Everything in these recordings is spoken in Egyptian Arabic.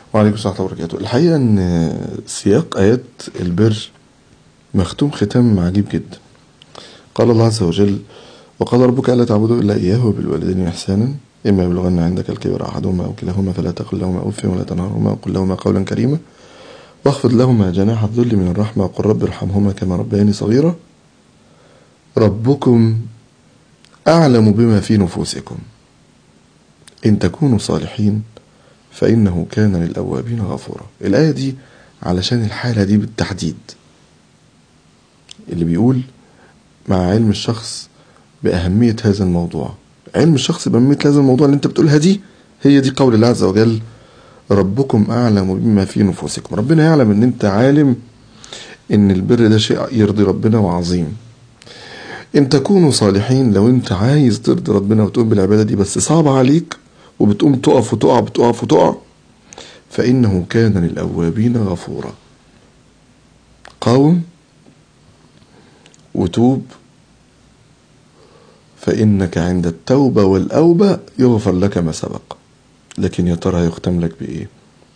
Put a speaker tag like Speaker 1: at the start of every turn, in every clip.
Speaker 1: وعليكم السلام ورحمة الله وبركاته الحقيقة أن سياق آيات البر مختوم ختام عجيب جدا قال الله عز وجل وقال ربك ألا تعبدوا إلا إياه وبالوالدين إحسانا إما يبلغن عندك الكبر أحدهما أو كلاهما فلا تقل لهما أف ولا تنهرهما وقل لهما قولا كريما واخفض لهما جناح الذل من الرحمة وقل رب ارحمهما كما ربياني صغيرا ربكم أعلم بما في نفوسكم إن تكونوا صالحين فإنه كان للأوابين غفورا الآية دي علشان الحالة دي بالتحديد اللي بيقول مع علم الشخص بأهمية هذا الموضوع علم الشخص بأهمية هذا الموضوع اللي انت بتقولها دي هي دي قول الله عز وجل ربكم أعلم بما في نفوسكم ربنا يعلم ان انت عالم ان البر ده شيء يرضي ربنا وعظيم ان تكونوا صالحين لو انت عايز ترضي ربنا وتقوم بالعبادة دي بس صعبة عليك وبتقوم تقف وتقع بتقف وتقع فإنه كان للأوابين غفورا قاوم وتوب فإنك عند التوبة والأوبة يغفر لك ما سبق لكن يا ترى هيختم لك بإيه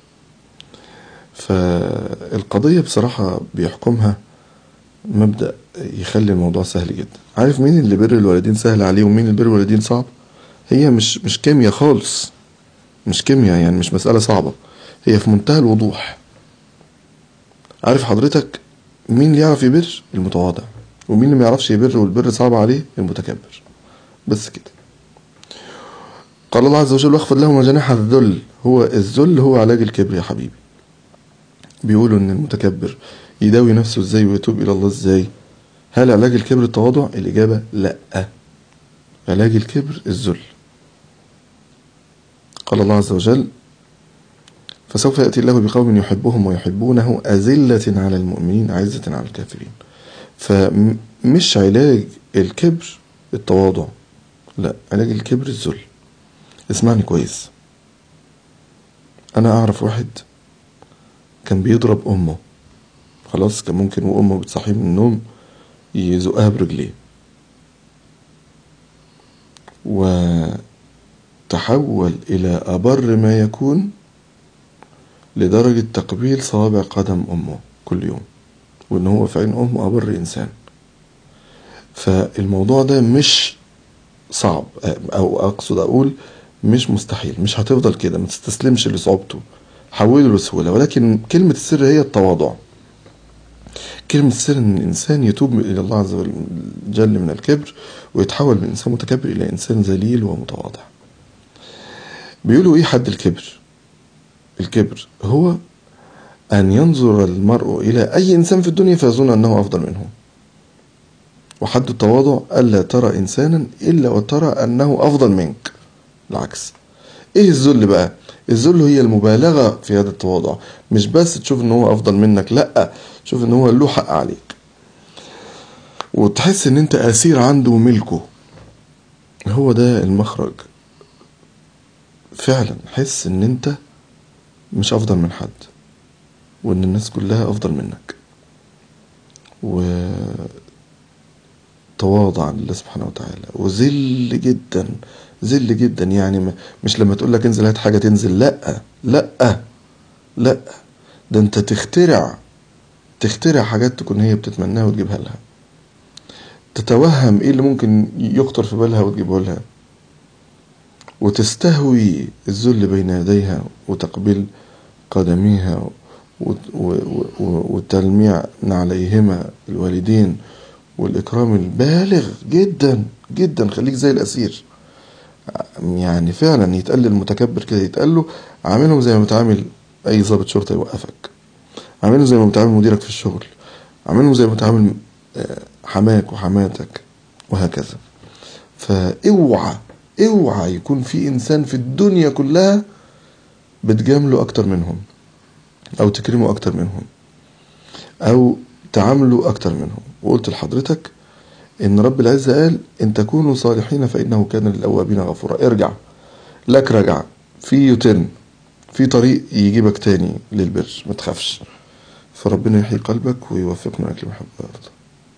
Speaker 1: فالقضية بصراحة بيحكمها مبدأ يخلي الموضوع سهل جدا عارف مين اللي بر الوالدين سهل عليه ومين اللي بر الوالدين صعب هي مش مش كيمياء خالص مش كيمياء يعني مش مسألة صعبة هي في منتهى الوضوح عارف حضرتك مين اللي يعرف يبر المتواضع ومين اللي ما يعرفش يبر والبر صعب عليه المتكبر بس كده قال الله عز وجل واخفض لهما جناح الذل هو الذل هو علاج الكبر يا حبيبي بيقولوا ان المتكبر يداوي نفسه ازاي ويتوب الى الله ازاي هل علاج الكبر التواضع الاجابه لا علاج الكبر الذل قال الله عز وجل فسوف يأتي الله بقوم يحبهم ويحبونه أذلة على المؤمنين عزة على الكافرين فمش علاج الكبر التواضع لا علاج الكبر الذل اسمعني كويس أنا أعرف واحد كان بيضرب أمه خلاص كان ممكن وأمه بتصحيه من النوم يزقها برجليه وتحول إلى أبر ما يكون لدرجة تقبيل صوابع قدم أمه كل يوم وإن هو في عين أمه أبر إنسان فالموضوع ده مش صعب أو أقصد أقول مش مستحيل مش هتفضل كده ما تستسلمش لصعوبته حوله لسهولة ولكن كلمة السر هي التواضع كلمة السر إن الإنسان يتوب إلى الله عز وجل من الكبر ويتحول من إنسان متكبر إلى إنسان ذليل ومتواضع بيقولوا إيه حد الكبر الكبر هو أن ينظر المرء إلى أي إنسان في الدنيا فيظن أنه أفضل منه وحد التواضع ألا ترى إنسانا إلا وترى أنه أفضل منك العكس إيه الذل بقى الذل هي المبالغة في هذا التواضع مش بس تشوف ان هو افضل منك لا تشوف ان هو له حق عليك وتحس ان انت اسير عنده وملكه هو ده المخرج فعلا حس ان انت مش افضل من حد وان الناس كلها افضل منك و تواضع لله سبحانه وتعالى وذل جدا ذل جدا يعني مش لما تقول لك انزل هات حاجه تنزل لا لا لا ده انت تخترع تخترع حاجات تكون هي بتتمناها وتجيبها لها تتوهم ايه اللي ممكن يخطر في بالها وتجيبه لها وتستهوي الذل بين يديها وتقبيل قدميها وتلميع عليهما الوالدين والإكرام البالغ جدا جدا خليك زي الأسير يعني فعلا يتقال للمتكبر كده يتقال له عاملهم زي ما بتعامل أي ضابط شرطة يوقفك عاملهم زي ما بتعامل مديرك في الشغل عاملهم زي ما بتعامل حماك وحماتك وهكذا فاوعى اوعى يكون في إنسان في الدنيا كلها بتجامله أكتر منهم أو تكرمه أكتر منهم أو تعامله أكتر منهم وقلت لحضرتك إن رب العزة قال إن تكونوا صالحين فإنه كان للأوابين غفورا ارجع لك رجع في يوترن في طريق يجيبك تاني للبر ما تخافش فربنا يحيي قلبك ويوفقنا لك لما يحب ويرضى